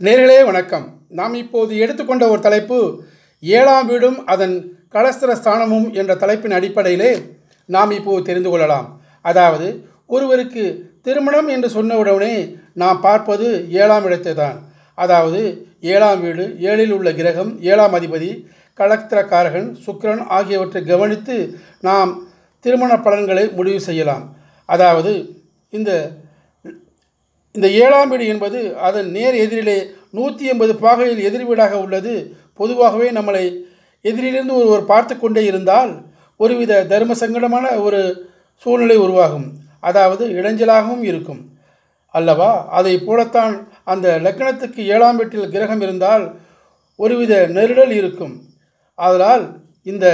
நேர்களே வணக்கம் நாம் இப்போது எடுத்துக்கொண்ட ஒரு தலைப்பு ஏழாம் வீடும் அதன் கலஸ்திர ஸ்தானமும் என்ற தலைப்பின் அடிப்படையிலே நாம் இப்போது தெரிந்து கொள்ளலாம் அதாவது ஒருவருக்கு திருமணம் என்று சொன்னவுடனே நாம் பார்ப்பது ஏழாம் இடத்தை தான் அதாவது ஏழாம் வீடு ஏழில் உள்ள கிரகம் ஏழாம் அதிபதி கலத்திரக்காரகன் சுக்கிரன் ஆகியவற்றை கவனித்து நாம் திருமண பலன்களை முடிவு செய்யலாம் அதாவது இந்த இந்த ஏழாம் வீடு என்பது அதன் நேர் எதிரிலே நூற்றி எண்பது பாகையில் எதிர் வீடாக உள்ளது பொதுவாகவே நம்மளை எதிரிலிருந்து ஒருவர் பார்த்து கொண்டே இருந்தால் ஒருவித தர்ம சங்கடமான ஒரு சூழ்நிலை உருவாகும் அதாவது இடைஞ்சலாகவும் இருக்கும் அல்லவா அதை போலத்தான் அந்த லக்னத்துக்கு ஏழாம் வீட்டில் கிரகம் இருந்தால் ஒருவித நெருடல் இருக்கும் அதனால் இந்த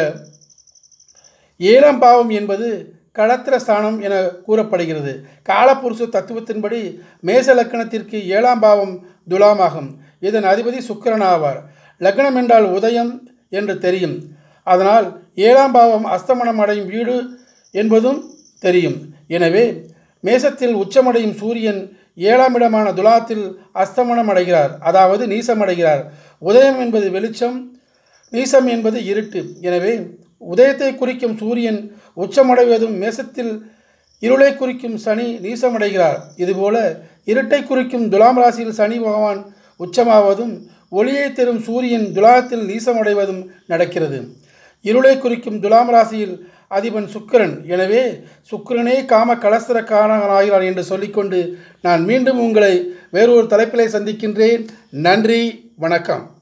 ஏழாம் பாவம் என்பது களத்திர ஸ்தானம் என கூறப்படுகிறது காலப்புருஷ தத்துவத்தின்படி மேச லக்கணத்திற்கு ஏழாம் பாவம் துலாமாகும் இதன் அதிபதி சுக்கிரன் ஆவார் லக்னம் என்றால் உதயம் என்று தெரியும் அதனால் ஏழாம் பாவம் அஸ்தமனம் அடையும் வீடு என்பதும் தெரியும் எனவே மேசத்தில் உச்சமடையும் சூரியன் ஏழாம் இடமான துலாத்தில் அஸ்தமனம் அடைகிறார் அதாவது நீசமடைகிறார் உதயம் என்பது வெளிச்சம் நீசம் என்பது இருட்டு எனவே உதயத்தை குறிக்கும் சூரியன் உச்சமடைவதும் மேசத்தில் இருளை குறிக்கும் சனி நீசமடைகிறார் இதுபோல இருட்டை குறிக்கும் துலாம் ராசியில் சனி பகவான் உச்சமாவதும் ஒளியை தரும் சூரியன் துலாத்தில் நீசமடைவதும் நடக்கிறது இருளை குறிக்கும் துலாம் ராசியில் அதிபன் சுக்கிரன் எனவே சுக்கிரனே காம கலஸ்தர காரணனாகிறார் என்று சொல்லிக்கொண்டு நான் மீண்டும் உங்களை வேறொரு தலைப்பிலை சந்திக்கின்றேன் நன்றி வணக்கம்